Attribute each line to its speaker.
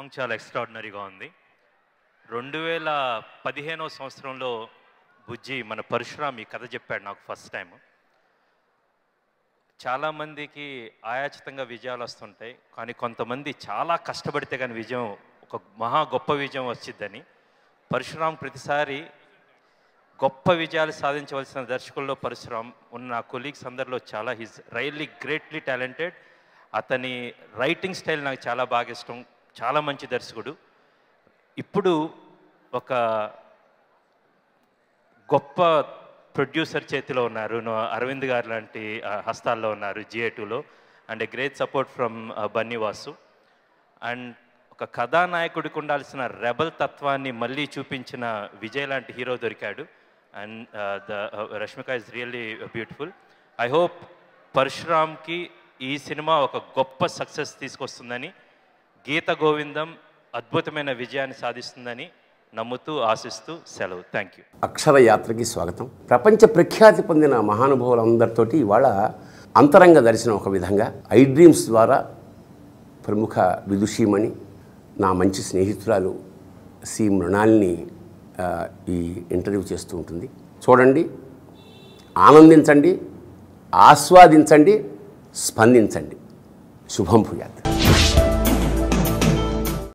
Speaker 1: song చాలా ఎక్స్ట్రాడినరీగా ఉంది రెండు వేల పదిహేనో సంవత్సరంలో బుజ్జి మన పరశురామ్ ఈ కథ చెప్పాడు నాకు ఫస్ట్ టైం చాలామందికి ఆయాచితంగా విజయాలు వస్తుంటాయి కానీ కొంతమంది చాలా కష్టపడితే కానీ విజయం ఒక మహా గొప్ప విజయం వచ్చిద్దని పరశురామ్ ప్రతిసారి గొప్ప విజయాలు సాధించవలసిన దర్శకుల్లో పరశురామ్ ఉన్న నా కొలీగ్స్ అందరిలో చాలా హిజ్ రైల్లీ గ్రేట్లీ టాలెంటెడ్ అతని రైటింగ్ స్టైల్ నాకు చాలా బాగా ఇష్టం చాలా మంచి దర్శకుడు ఇప్పుడు ఒక గొప్ప ప్రొడ్యూసర్ చేతిలో ఉన్నారు నో- అరవింద్ గారు లాంటి ఆ, హస్తాల్లో ఉన్నారు జిఏ టూలో and a great support from Bunny Vasu and ఒక కథానాయకుడికి ఉండాల్సిన రెబల్ తత్వాన్ని మళ్ళీ చూపించిన విజయ్ లాంటి హీరో దొరికాడు and the Rashmika is really beautiful I hope పరశురామ్కి ఈ సినిమా ఒక గొప్ప సక్సెస్ తీసుకొస్తుందని గీత గోవిందం అద్భుతమైన విజయాన్ని సాధిస్తుందని నమ్ముతూ ఆశిస్తూ సెలవు థ్యాంక్ యూ
Speaker 2: అక్షర యాత్రకి స్వాగతం ప్రపంచ ప్రఖ్యాతి పొందిన మహానుభావులందరితోటి ఇవాళ అంతరంగ దర్శనం ఒక విధంగా ఐ డ్రీమ్స్ ద్వారా ప్రముఖ విదుషీమణి నా మంచి స్నేహితురాలు సి మృణాల్ని ఆ, ఈ ఇంటర్వ్యూ చేస్తూ ఉంటుంది చూడండి ఆనందించండి ఆస్వాదించండి స్పందించండి శుభం భూయాత్